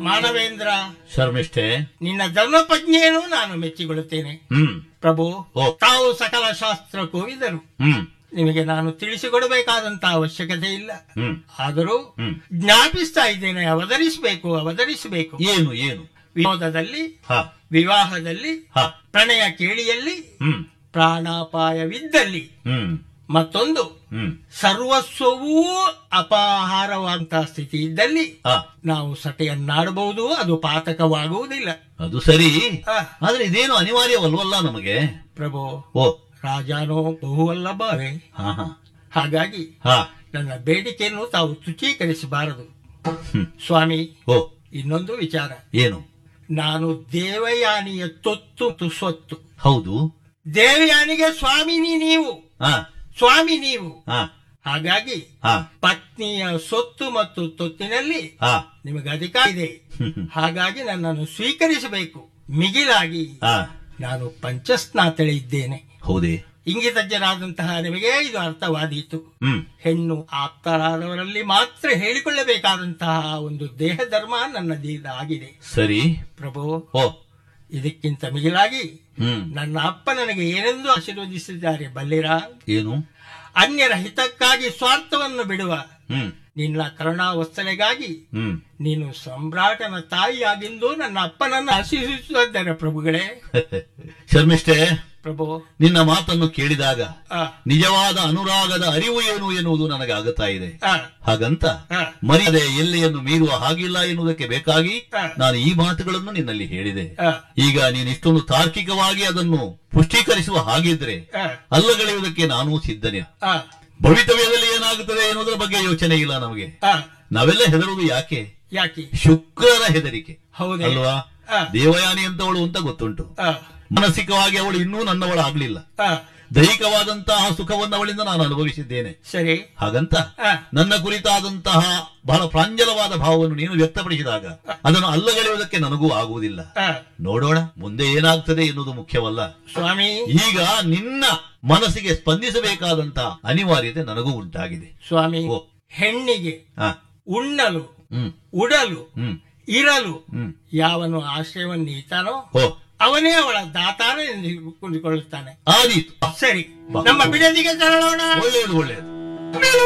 ಮಾನವೇಂದ್ರ ಶರ್ಮಿಷ್ಠೆ ನಿನ್ನ ಧರ್ಮಪ್ರಜ್ಞೆಯನ್ನು ನಾನು ಮೆಚ್ಚಿಕೊಳ್ಳುತ್ತೇನೆ ಹ್ಮ್ ಪ್ರಭು ಓ. ತಾವು ಸಕಲ ಶಾಸ್ತ್ರ ಕೋವಿದರು ಹ್ಮ್ ನಿಮಗೆ ನಾನು ತಿಳಿಸಿಕೊಡಬೇಕಾದಂತಹ ಅವಶ್ಯಕತೆ ಇಲ್ಲ ಹ್ಮ್ ಆದರೂ ಹ್ಮ್ ಜ್ಞಾಪಿಸ್ತಾ ಇದ್ದೇನೆ ಅವತರಿಸಬೇಕು ಅವತರಿಸಬೇಕು ಏನು ಏನು ವಿನೋದದಲ್ಲಿ ಹ ವಿವಾಹದಲ್ಲಿ ಹ ಪ್ರಣಯ ಕೇಳಿಯಲ್ಲಿ ಹ್ಮ್ ಪ್ರಾಣಾಪಾಯವಿದ್ದಲ್ಲಿ ಹ್ಮ್ ಮತ್ತೊಂದು ಹ್ಮ್ ಸರ್ವಸ್ವವೂ ಅಪಾಹಾರವಾದಂತಹ ಸ್ಥಿತಿ ಇದ್ದಲ್ಲಿ ಹ ನಾವು ಸಟೆಯನ್ನಾಡಬಹುದು ಅದು ಪಾತಕವಾಗುವುದಿಲ್ಲ ಅದು ಸರಿ ಆ, ಆದ್ರೆ ಇದೇನು ಅನಿವಾರ್ಯವಲ್ವಲ್ಲ ನಮಗೆ ಪ್ರಭು ಓ ರಾಜಾನೋ ಬಹುವಲ್ಲ ಬಾರೆ ಹಾ ಹಾ ಹಾಗಾಗಿ ಹಾ ನನ್ನ ಬೇಡಿಕೆಯನ್ನು ತಾವು ತುಚೀಕರಿಸಬಾರದು ಹ್ಮ್ ಸ್ವಾಮಿ ಓ ಇನ್ನೊಂದು ವಿಚಾರ ಏನು ನಾನು ದೇವಯಾನಿಯ ತೊತ್ತು ಮತ್ತು ಸ್ವತ್ತು ಹೌದು ದೇವಯಾನಿಗೆ ಸ್ವಾಮಿನಿ ನೀವು ಹಾ ಸ್ವಾಮಿ ನೀವು ಹಾ ಹಾಗಾಗಿ ಹಾ ಪತ್ನಿಯ ಸೊತ್ತು ಮತ್ತು ತೊತ್ತಿನಲ್ಲಿ ಹಾ ನಿಮಗೆ ಅಧಿಕಾರ ಇದೆ ಹಾಗಾಗಿ ನನ್ನನ್ನು ಸ್ವೀಕರಿಸಬೇಕು ಮಿಗಿಲಾಗಿ ಹಾ ನಾನು ಪಂಚಸ್ನಾತಳಿ ಇದ್ದೇನೆ ಹೌದೇ ಇಂಗಿತಜ್ಞರಾದಂತಹ ನಿಮಗೆ ಇದು ಅರ್ಥವಾದೀತು ಹ್ಮ್ ಹೆಣ್ಣು ಆಪ್ತರಾದವರಲ್ಲಿ ಮಾತ್ರ ಹೇಳಿಕೊಳ್ಳಬೇಕಾದಂತಹ ಒಂದು ದೇಹ ಧರ್ಮ ನನ್ನದೀಗ ಆಗಿದೆ ಸರಿ ಪ್ರಭು ಓ ಇದಕ್ಕಿಂತ ಮಿಗಿಲಾಗಿ ಹ್ಮ್ ನನ್ನ ಅಪ್ಪ ನನಗೆ ಏನೆಂದು ಆಶೀರ್ವದಿಸಿದ್ದಾರೆ ಬಲ್ಲಿರಾ ಏನು ಅನ್ಯರ ಹಿತಕ್ಕಾಗಿ ಸ್ವಾರ್ಥವನ್ನು ಬಿಡುವ ಹ್ಮ್ ನಿನ್ನ ಕರುಣಾವಸ್ತಲೆಗಾಗಿ ಹ್ಮ್ ನೀನು ಸಮ್ರಾಟನ ತಾಯಿಯಾಗಿಂದು ನನ್ನ ಅಪ್ಪನನ್ನು ಆಶೀರ್ವಿಸುತ್ತಿದ್ದಾರೆ ಪ್ರಭುಗಳೇ ಶರ್ಮಿಷ್ಠೆ ಪ್ರಭು ನಿನ್ನ ಮಾತನ್ನು ಕೇಳಿದಾಗ ಆ, ನಿಜವಾದ ಅನುರಾಗದ ಅರಿವು ಏನು ಎನ್ನುವುದು ನನಗೆ ಆಗುತ್ತಾ ಇದೆ ಆ, ಹಾಗಂತ ಆ, ಮರ್ಯಾದೆ ಎಲ್ಲೆಯನ್ನು ಮೀರುವ ಹಾಗಿಲ್ಲ ಎನ್ನುವುದಕ್ಕೆ ಬೇಕಾಗಿ ಆ. ನಾನು ಈ ಮಾತುಗಳನ್ನು ನಿನ್ನಲ್ಲಿ ಹೇಳಿದೆ ಆ, ಈಗ ನೀನು ಇಷ್ಟೊಂದು ತಾರ್ಕಿಕವಾಗಿ ಅದನ್ನು ಪುಷ್ಟೀಕರಿಸುವ ಹಾಗಿದ್ರೆ ಆ, ಅಲ್ಲಗಳೆಯುವುದಕ್ಕೆ ನಾನೂ ಸಿದ್ಧನೇ ಆ, ಭವಿತವ್ಯದಲ್ಲಿ ಏನಾಗುತ್ತದೆ ಎನ್ನುವುದರ ಬಗ್ಗೆ ಯೋಚನೆ ಇಲ್ಲ ನಮಗೆ ಆ, ನಾವೆಲ್ಲ ಹೆದರುವುದು ಯಾಕೆ ಯಾಕೆ ಶುಕ್ರರ ಹೆದರಿಕೆ ಹೌದೇ ಅಲ್ವಾ ಆ, ದೇವಯಾನಿ ಅಂತವಳು ಅಂತ ಗೊತ್ತುಂಟು ಆ, ಮಾನಸಿಕವಾಗಿ ಅವಳು ಇನ್ನೂ ನನ್ನವಳು ಆಗ್ಲಿಲ್ಲ ಆ, ದೈಹಿಕವಾದಂತಹ ಸುಖವನ್ನು ಅವಳಿಂದ ನಾನು ಅನುಭವಿಸಿದ್ದೇನೆ ಸರಿ ಹಾಗಂತ ಆ, ನನ್ನ ಕುರಿತಾದಂತಹ ಬಹಳ ಪ್ರಾಂಜಲವಾದ ಭಾವವನ್ನು ನೀನು ವ್ಯಕ್ತಪಡಿಸಿದಾಗ ಅದನ್ನು ಅಲ್ಲಗಳೆಯುವುದಕ್ಕೆ ನನಗೂ ಆಗುವುದಿಲ್ಲ ಆ, ನೋಡೋಣ ಮುಂದೆ ಏನಾಗ್ತದೆ ಎನ್ನುವುದು ಮುಖ್ಯವಲ್ಲ ಸ್ವಾಮಿ ಈಗ ನಿನ್ನ ಮನಸ್ಸಿಗೆ ಸ್ಪಂದಿಸಬೇಕಾದಂತಹ ಅನಿವಾರ್ಯತೆ ನನಗೂ ಉಂಟಾಗಿದೆ ಸ್ವಾಮಿ ಓ. ಹೆಣ್ಣಿಗೆ ಆ, ಉಣ್ಣಲು ಹ್ಮ್ ಉಡಲು ಹ್ಮ್ ಇರಲು ಹ್ಮ್ ಯಾವನು ಆಶ್ರಯವನ್ನು ನೀತಾನೋ ಓ ಅವನೇ ಅವಳ ದಾತಾರ ಎಂದು ಕೊಂಡುಕೊಳ್ಳುತ್ತಾನೆ ಆದೀತು ಸರಿ ಬಾ. ನಮ್ಮ ಬಿಡದಿಗೆ ತೆರಳೋಣ ಒಳ್ಳೆಯದು ಒಳ್ಳೆಯದು